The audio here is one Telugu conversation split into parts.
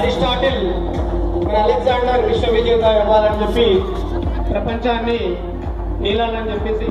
అరిస్టాటిల్ మరి అలెగ్జాండర్ విశ్వవిజేత ఇవ్వాలని చెప్పి ప్రపంచాన్ని నీలాలని చెప్పేసి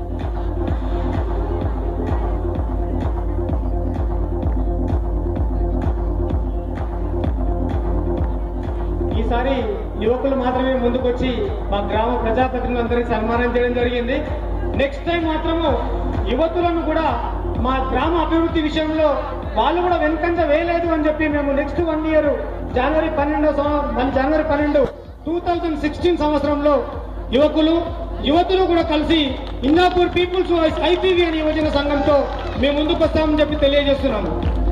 ఈసారి యువకులు మాత్రమే ముందుకొచ్చి మా గ్రామ ప్రజాప్రతినిధులందరికీ సన్మానం చేయడం జరిగింది నెక్స్ట్ టైం మాత్రము యువతులను కూడా మా గ్రామ అభివృద్ధి విషయంలో వాళ్ళు కూడా వెనుకంజ వేయలేదు అని చెప్పి మేము నెక్స్ట్ వన్ ఇయర్ జనవరి పన్నెండో సంవ- మన జనవరి పన్నెండు టూ థౌజండ్ సిక్స్టీన్ సంవత్సరంలో యువకులు యువతులు కూడా కలిసి ఇందాపూర్ పీపుల్స్ వాయిస్ ఐపీవీ అనే యువజన సంఘంతో మేము ముందుకు వస్తామని చెప్పి తెలియజేస్తున్నాము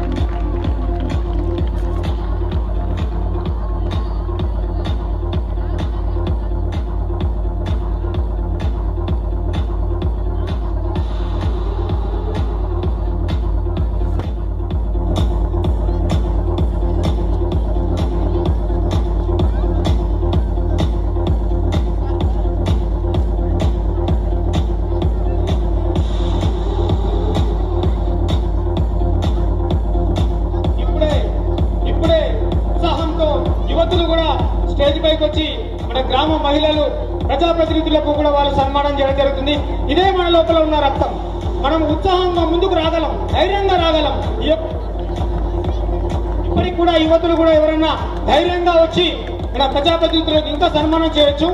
ఇప్పుడే ఇప్పుడే ఉత్సాహంతో యువతులు కూడా స్టేజ్ పైకి వచ్చి మన గ్రామ మహిళలు ప్రజాప్రతినిధులకు కూడా వాళ్ళు సన్మానం చేయడం జరుగుతుంది ఇదే మన లోపల ఉన్న రక్తం మనం ఉత్సాహంగా ముందుకు రాగలం ధైర్యంగా రాగలం ఈ యొక్క- ఇప్పటికి కూడా యువతులు కూడా ఎవరైనా ధైర్యంగా వచ్చి మన ప్రజాప్రతినిధులకు ఇంకా సన్మానం చేయొచ్చు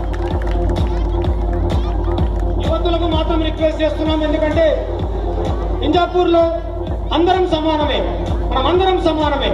యువతులకు మాత్రం రిక్వెస్ట్ చేస్తున్నాం ఎందుకంటే ఇంజాపూర్ లో అందరం సమానమే మనం అందరం సమానమే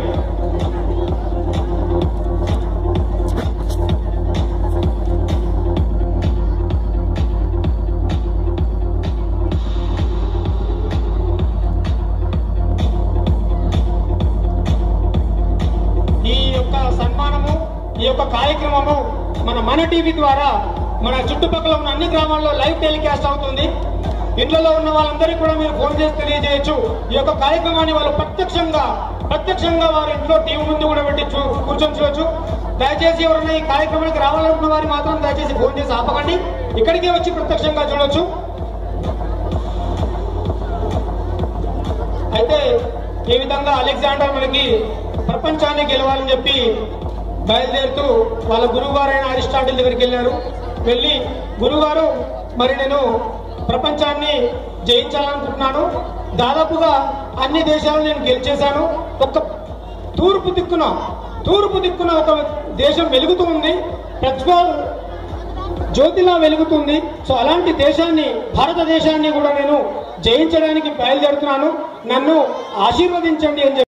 ఈ యొక్క సన్మానము ఈ యొక్క కార్యక్రమము మన మన టీవీ ద్వారా మన చుట్టుపక్కల ఉన్న అన్ని గ్రామాల్లో లైవ్ టెలికాస్ట్ అవుతుంది ఇంట్లో ఉన్న వాళ్ళందరికీ కూడా మీరు ఫోన్ చేసి తెలియజేయచ్చు ఈ యొక్క కార్యక్రమాన్ని వాళ్ళు ప్రత్యక్షంగా ప్రత్యక్షంగా వారి ఇంట్లో టీవీ ముందు కూడా పెట్టి చూ- కూర్చొని చూడొచ్చు దయచేసి ఎవరైనా ఈ కార్యక్రమానికి రావాలనుకున్న వారు మాత్రం దయచేసి ఫోన్ చేసి ఆపకండి ఇక్కడికే వచ్చి ప్రత్యక్షంగా చూడొచ్చు అయితే ఈ విధంగా అలెగ్జాండర్ మనకి ప్రపంచాన్ని గెలవాలని చెప్పి బయలుదేరుతూ వాళ్ళ గురువుగారైన అరిస్టాటిల్ దగ్గరికి వెళ్ళారు వెళ్ళి గురువుగారు మరి నేను ప్రపంచాన్ని జయించాలనుకుంటున్నాను దాదాపుగా అన్ని దేశాలు నేను గెలిచేశాను ఒక్క తూర్పు దిక్కున తూర్పు దిక్కున ఒక దేశం వెలుగుతూ ఉంది ప్రజ్వల్ జ్యోతిలా వెలుగుతుంది సో అలాంటి దేశాన్ని భారతదేశాన్ని కూడా నేను జయించడానికి బయలుదేరుతున్నాను నన్ను ఆశీర్వదించండి అని చెప్పి